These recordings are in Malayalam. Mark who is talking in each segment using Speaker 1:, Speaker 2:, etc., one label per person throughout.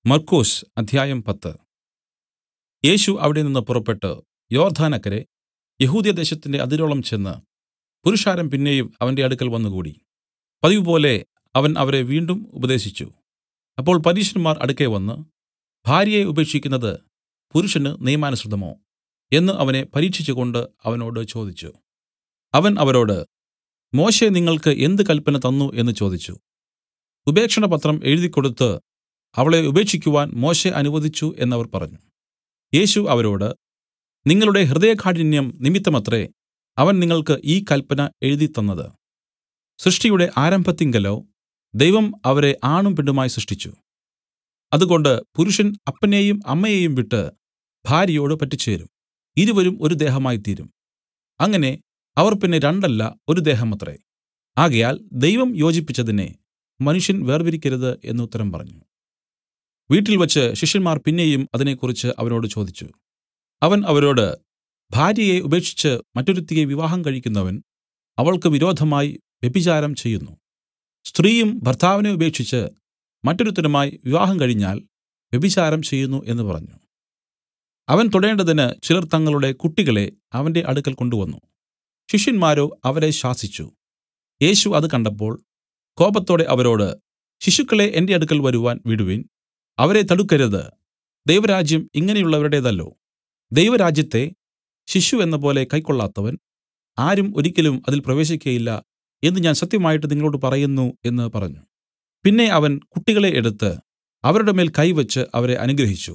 Speaker 1: മർക്കൊസ് അധ്യായം പത്ത് യേശു അവിടെ നിന്ന് പുറപ്പെട്ടു യോർദ്ദാനക്കരെ യെഹൂദ്യദേശത്തിന്റെ അതിരോളം ചെന്ന് പുരുഷാരം പിന്നെയും അവന്റെ അടുക്കൽ വന്നുകൂടി പതിവുപോലെ അവൻ അവരെ വീണ്ടും ഉപദേശിച്ചു അപ്പോൾ പരീശന്മാർ അടുക്കെ വന്ന് ഭാര്യയെ ഉപേക്ഷിക്കുന്നത് പുരുഷന് നിയമാനുസൃതമോ എന്ന് അവനെ പരീക്ഷിച്ചുകൊണ്ട് അവനോട് ചോദിച്ചു അവൻ അവരോട് മോശെ നിങ്ങൾക്ക് എന്ത് കല്പന തന്നു എന്ന് ചോദിച്ചു ഉപേക്ഷണപത്രം എഴുതിക്കൊടുത്ത് അവളെ ഉപേക്ഷിക്കുവാൻ മോശെ അനുവദിച്ചു എന്നവർ പറഞ്ഞു യേശു അവരോട് നിങ്ങളുടെ ഹൃദയകാഠിന്യം നിമിത്തമത്രേ അവൻ നിങ്ങൾക്ക് ഈ കല്പന എഴുതിത്തന്നത് സൃഷ്ടിയുടെ ആരംഭത്തിങ്കലോ ദൈവം അവരെ ആണും പെണ്ണുമായി സൃഷ്ടിച്ചു അതുകൊണ്ട് പുരുഷൻ അപ്പനെയും അമ്മയെയും വിട്ട് ഭാര്യയോട് പറ്റിച്ചേരും ഇരുവരും ഒരു ദേഹമായിത്തീരും അങ്ങനെ അവർ പിന്നെ രണ്ടല്ല ഒരു ദേഹമത്രേ ആകയാൽ ദൈവം യോജിപ്പിച്ചതിനെ മനുഷ്യൻ വേർപിരിക്കരുത് എന്ന് ഉത്തരം പറഞ്ഞു വീട്ടിൽവച്ച് ശിഷ്യന്മാർ പിന്നെയും അതിനെക്കുറിച്ച് അവനോട് ചോദിച്ചു അവൻ അവരോട് ഭാര്യയെ ഉപേക്ഷിച്ച് മറ്റൊരുത്തിയെ വിവാഹം കഴിക്കുന്നവൻ അവൾക്ക് വിരോധമായി വ്യഭിചാരം ചെയ്യുന്നു സ്ത്രീയും ഭർത്താവിനെ ഉപേക്ഷിച്ച് മറ്റൊരുത്തനുമായി വിവാഹം കഴിഞ്ഞാൽ വ്യഭിചാരം ചെയ്യുന്നു എന്ന് പറഞ്ഞു അവൻ തൊടേണ്ടതിന് ചിലർ തങ്ങളുടെ കുട്ടികളെ അവന്റെ അടുക്കൽ കൊണ്ടുവന്നു ശിഷ്യന്മാരോ അവരെ ശാസിച്ചു യേശു അത് കണ്ടപ്പോൾ കോപത്തോടെ അവരോട് ശിശുക്കളെ എന്റെ അടുക്കൽ വരുവാൻ വിടുവിൻ അവരെ തടുക്കരുത് ദൈവരാജ്യം ഇങ്ങനെയുള്ളവരുടേതല്ലോ ദൈവരാജ്യത്തെ ശിശു എന്ന പോലെ കൈക്കൊള്ളാത്തവൻ ആരും ഒരിക്കലും അതിൽ പ്രവേശിക്കയില്ല എന്ന് ഞാൻ സത്യമായിട്ട് നിങ്ങളോട് പറയുന്നു എന്ന് പറഞ്ഞു പിന്നെ അവൻ കുട്ടികളെ എടുത്ത് അവരുടെ മേൽ കൈവച്ച് അവരെ അനുഗ്രഹിച്ചു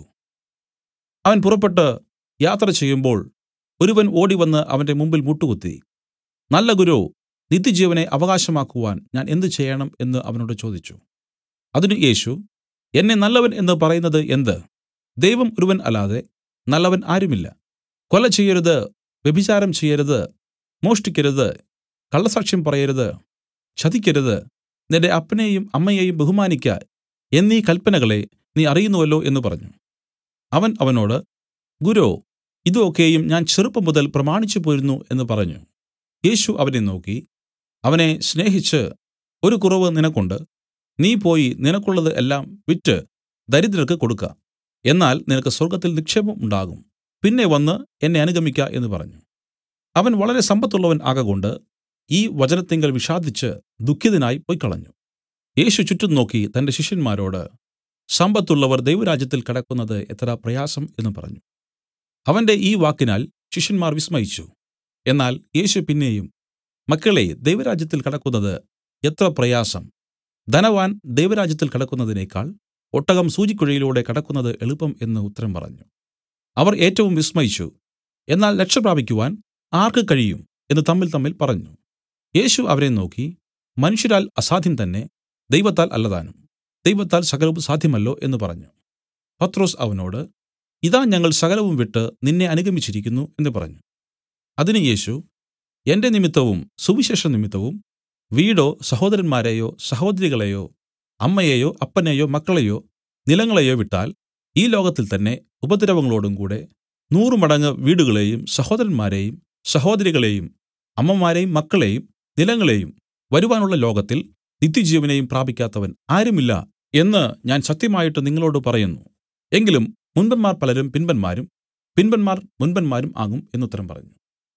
Speaker 1: അവൻ പുറപ്പെട്ടു യാത്ര ചെയ്യുമ്പോൾ ഒരുവൻ ഓടിവന്ന് അവന്റെ മുമ്പിൽ മുട്ടുകുത്തി നല്ല ഗുരോ നിത്യജീവനെ അവകാശമാക്കുവാൻ ഞാൻ എന്ത് ചെയ്യണം എന്ന് അവനോട് ചോദിച്ചു അതിന് യേശു എന്നെ നല്ലവൻ എന്ന് പറയുന്നത് എന്ത് ദൈവം ഒരുവൻ അല്ലാതെ നല്ലവൻ ആരുമില്ല കൊല ചെയ്യരുത് വ്യഭിചാരം ചെയ്യരുത് മോഷ്ടിക്കരുത് കള്ളസാക്ഷ്യം പറയരുത് ചതിക്കരുത് നിന്റെ അപ്പനെയും അമ്മയെയും ബഹുമാനിക്ക എന്നീ കൽപ്പനകളെ നീ അറിയുന്നുവല്ലോ എന്ന് പറഞ്ഞു അവൻ അവനോട് ഗുരോ ഇത് ഒക്കെയും ഞാൻ ചെറുപ്പം മുതൽ പ്രമാണിച്ചു പോരുന്നു എന്ന് പറഞ്ഞു യേശു അവനെ നോക്കി അവനെ സ്നേഹിച്ച് ഒരു കുറവ് നിനക്കുണ്ട് നീ പോയി നിനക്കുള്ളത് എല്ലാം വിറ്റ് ദരിദ്രർക്ക് കൊടുക്ക എന്നാൽ നിനക്ക് സ്വർഗ്ഗത്തിൽ നിക്ഷേപം ഉണ്ടാകും പിന്നെ വന്ന് എന്നെ അനുഗമിക്ക എന്ന് പറഞ്ഞു അവൻ വളരെ സമ്പത്തുള്ളവൻ ആകകൊണ്ട് ഈ വചനത്തിങ്കൽ വിഷാദിച്ച് ദുഃഖിതനായി പൊയ്ക്കളഞ്ഞു യേശു ചുറ്റും നോക്കി തന്റെ ശിഷ്യന്മാരോട് സമ്പത്തുള്ളവർ ദൈവരാജ്യത്തിൽ കടക്കുന്നത് എത്ര പ്രയാസം എന്ന് പറഞ്ഞു അവന്റെ ഈ വാക്കിനാൽ ശിഷ്യന്മാർ വിസ്മയിച്ചു എന്നാൽ യേശു പിന്നെയും മക്കളെ ദൈവരാജ്യത്തിൽ കടക്കുന്നത് എത്ര പ്രയാസം ധനവാൻ ദൈവരാജ്യത്തിൽ കടക്കുന്നതിനേക്കാൾ ഒട്ടകം സൂചിക്കുഴയിലൂടെ കടക്കുന്നത് എളുപ്പം എന്ന് ഉത്തരം പറഞ്ഞു അവർ ഏറ്റവും വിസ്മയിച്ചു എന്നാൽ രക്ഷ പ്രാപിക്കുവാൻ ആർക്ക് കഴിയും എന്ന് തമ്മിൽ തമ്മിൽ പറഞ്ഞു യേശു അവരെ നോക്കി മനുഷ്യരാൽ അസാധ്യം തന്നെ ദൈവത്താൽ അല്ലതാനും ദൈവത്താൽ സകലവും സാധ്യമല്ലോ എന്ന് പറഞ്ഞു പത്രോസ് അവനോട് ഇതാ ഞങ്ങൾ സകലവും വിട്ട് നിന്നെ അനുഗമിച്ചിരിക്കുന്നു എന്ന് പറഞ്ഞു അതിന് യേശു എന്റെ നിമിത്തവും സുവിശേഷ നിമിത്തവും വീടോ സഹോദരന്മാരെയോ സഹോദരികളെയോ അമ്മയെയോ അപ്പനെയോ മക്കളെയോ നിലങ്ങളെയോ വിട്ടാൽ ഈ ലോകത്തിൽ തന്നെ ഉപദ്രവങ്ങളോടും കൂടെ നൂറു മടങ്ങ് വീടുകളെയും സഹോദരന്മാരെയും സഹോദരികളെയും അമ്മമാരെയും മക്കളെയും നിലങ്ങളെയും വരുവാനുള്ള ലോകത്തിൽ നിത്യജീവനെയും പ്രാപിക്കാത്തവൻ ആരുമില്ല എന്ന് ഞാൻ സത്യമായിട്ട് നിങ്ങളോട് പറയുന്നു എങ്കിലും മുൻപന്മാർ പലരും പിൻപന്മാരും പിൻപന്മാർ മുൻപന്മാരും ആകും എന്നുത്തരം പറഞ്ഞു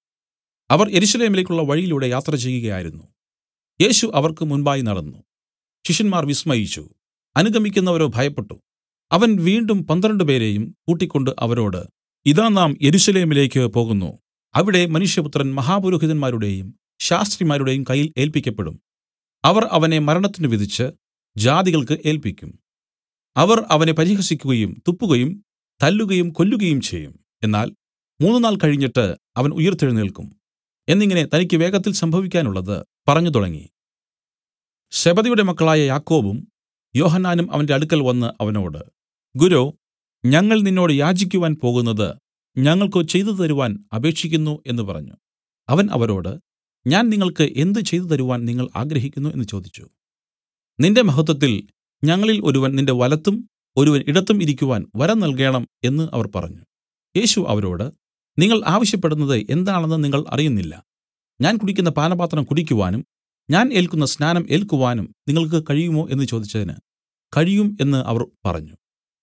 Speaker 1: അവർ എരിശിലേമിലേക്കുള്ള വഴിയിലൂടെ യാത്ര ചെയ്യുകയായിരുന്നു യേശു അവർക്ക് മുൻപായി നടന്നു ശിഷ്യന്മാർ വിസ്മയിച്ചു അനുഗമിക്കുന്നവരോ ഭയപ്പെട്ടു അവൻ വീണ്ടും പന്ത്രണ്ട് പേരെയും കൂട്ടിക്കൊണ്ട് അവരോട് ഇതാ നാം യെരൂശലേമിലേക്ക് പോകുന്നു അവിടെ മനുഷ്യപുത്രൻ മഹാപുരോഹിതന്മാരുടെയും ശാസ്ത്രിമാരുടെയും കയ്യിൽ ഏൽപ്പിക്കപ്പെടും അവർ അവനെ മരണത്തിന് വിധിച്ച് ജാതികൾക്ക് ഏൽപ്പിക്കും അവർ അവനെ പരിഹസിക്കുകയും തുപ്പുകയും തല്ലുകയും കൊല്ലുകയും ചെയ്യും എന്നാൽ മൂന്ന് നാൾ കഴിഞ്ഞിട്ട് അവൻ ഉയിർത്തെഴുന്നേൽക്കും എന്നിങ്ങനെ തനിക്ക് വേഗത്തിൽ സംഭവിക്കാനുള്ളത് പറഞ്ഞു തുടങ്ങി സെബദിയുടെ മക്കളായ യാക്കോബും യോഹന്നാനും അവന്റെ അടുക്കൽ വന്ന് അവനോട് ഗുരോ ഞങ്ങൾ നിന്നോട് യാചിക്കുവാൻ പോകുന്നത് ഞങ്ങൾക്ക് ചെയ്തു തരുവാൻ അപേക്ഷിക്കുന്നു എന്ന് പറഞ്ഞു അവൻ അവരോട് ഞാൻ നിങ്ങൾക്ക് എന്ത് ചെയ്തു തരുവാൻ നിങ്ങൾ ആഗ്രഹിക്കുന്നു എന്ന് ചോദിച്ചു നിന്റെ മഹത്വത്തിൽ ഞങ്ങളിൽ ഒരുവൻ നിന്റെ വലത്തും ഒരുവൻ ഇടത്തും ഇരിക്കുവാൻ വരം നൽകേണം എന്ന് അവർ പറഞ്ഞു യേശു അവരോട് നിങ്ങൾ ആവശ്യപ്പെടുന്നത് എന്താണെന്ന് നിങ്ങൾ അറിയുന്നില്ല ഞാൻ കുടിക്കുന്ന പാനപാത്രം കുടിക്കുവാനും ഞാൻ ഏൽക്കുന്ന സ്നാനം ഏൽക്കുവാനും നിങ്ങൾക്ക് കഴിയുമോ എന്ന് ചോദിച്ചതിന് കഴിയും എന്ന് അവർ പറഞ്ഞു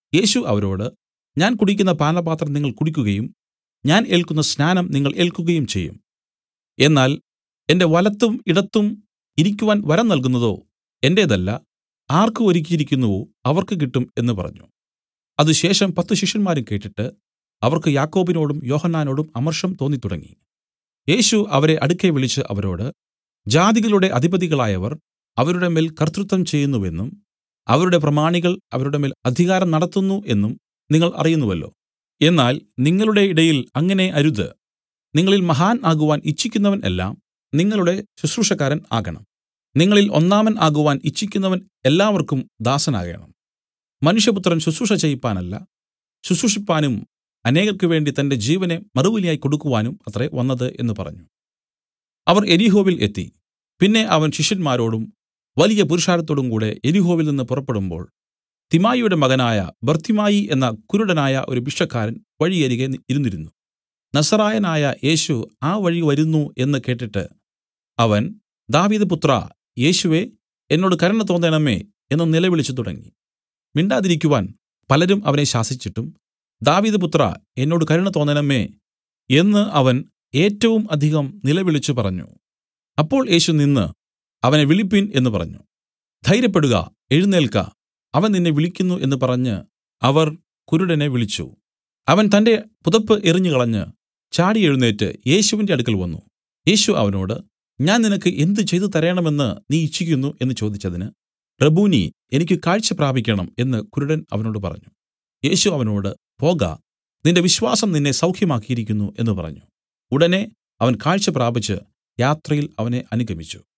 Speaker 1: യേശു അവരോട് ഞാൻ കുടിക്കുന്ന പാനപാത്രം നിങ്ങൾ കുടിക്കുകയും ഞാൻ ഏല്ക്കുന്ന സ്നാനം നിങ്ങൾ ഏൽക്കുകയും ചെയ്യും എന്നാൽ എന്റെ വലത്തും ഇടത്തും ഇരിക്കുവാൻ വരം നൽകുന്നതോ എന്റേതല്ല ആർക്ക് ഒരുക്കിയിരിക്കുന്നുവോ അവർക്ക് കിട്ടും എന്ന് പറഞ്ഞു അതുശേഷം പത്തു ശിഷ്യന്മാരും കേട്ടിട്ട് അവർക്ക് യാക്കോബിനോടും യോഹന്നാനോടും അമർഷം തോന്നിത്തുടങ്ങി യേശു അവരെ അടുക്കെ വിളിച്ച് അവരോട് ജാതികളുടെ അധിപതികളായവർ അവരുടെ മേൽ കർത്തൃത്വം ചെയ്യുന്നുവെന്നും അവരുടെ പ്രമാണികൾ അവരുടെ മേൽ അധികാരം നടത്തുന്നു എന്നും നിങ്ങൾ അറിയുന്നുവല്ലോ എന്നാൽ നിങ്ങളുടെ ഇടയിൽ അങ്ങനെ അരുത് നിങ്ങളിൽ മഹാൻ ആകുവാൻ ഇച്ഛിക്കുന്നവൻ എല്ലാം നിങ്ങളുടെ ശുശ്രൂഷക്കാരൻ ആകണം നിങ്ങളിൽ ഒന്നാമൻ ആകുവാൻ ഇച്ഛിക്കുന്നവൻ എല്ലാവർക്കും ദാസനാകണം മനുഷ്യപുത്രൻ ശുശ്രൂഷ ചെയ്യിപ്പാനല്ല ശുശ്രൂഷിപ്പാനും അനേകർക്ക് വേണ്ടി തന്റെ ജീവനെ മറുവിലിയായി കൊടുക്കുവാനും അത്രേ വന്നത് എന്ന് പറഞ്ഞു അവർ എരിഹോവിൽ എത്തി പിന്നെ അവൻ ശിഷ്യന്മാരോടും വലിയ പുരുഷാരത്തോടും കൂടെ എരിഹോവിൽ നിന്ന് പുറപ്പെടുമ്പോൾ തിമായിയുടെ മകനായ ബർത്തിമായി എന്ന കുരുടനായ ഒരു ഭിക്ഷക്കാരൻ വഴിയരികെ ഇരുന്നിരുന്നു നസറായനായ യേശു ആ വഴി വരുന്നു എന്ന് കേട്ടിട്ട് അവൻ ദാവീദ് പുത്ര യേശുവേ എന്നോട് കരുണ തോന്നണമേ എന്ന് നിലവിളിച്ചു തുടങ്ങി മിണ്ടാതിരിക്കുവാൻ പലരും അവനെ ശാസിച്ചിട്ടും ദാവീദ് പുത്ര എന്നോട് കരുണ തോന്നണമേ എന്ന് അവൻ ഏറ്റവും അധികം നിലവിളിച്ചു പറഞ്ഞു അപ്പോൾ യേശു നിന്ന് അവനെ വിളിപ്പിൻ എന്ന് പറഞ്ഞു ധൈര്യപ്പെടുക എഴുന്നേൽക്ക അവൻ നിന്നെ വിളിക്കുന്നു എന്ന് പറഞ്ഞ് അവർ കുരുടനെ വിളിച്ചു അവൻ തന്റെ പുതപ്പ് എറിഞ്ഞുകളഞ്ഞ് ചാടി എഴുന്നേറ്റ് യേശുവിന്റെ അടുക്കൽ വന്നു യേശു അവനോട് ഞാൻ നിനക്ക് എന്ത് ചെയ്തു തരേണമെന്ന് നീ ഇച്ഛിക്കുന്നു എന്ന് ചോദിച്ചതിന് റബൂനി എനിക്ക് കാഴ്ച പ്രാപിക്കണം എന്ന് കുരുടൻ അവനോട് പറഞ്ഞു യേശു അവനോട് പോക നിന്റെ വിശ്വാസം നിന്നെ സൗഖ്യമാക്കിയിരിക്കുന്നു എന്ന് പറഞ്ഞു ഉടനെ അവൻ കാഴ്ച പ്രാപിച്ച് യാത്രയിൽ അവനെ അനുഗമിച്ചു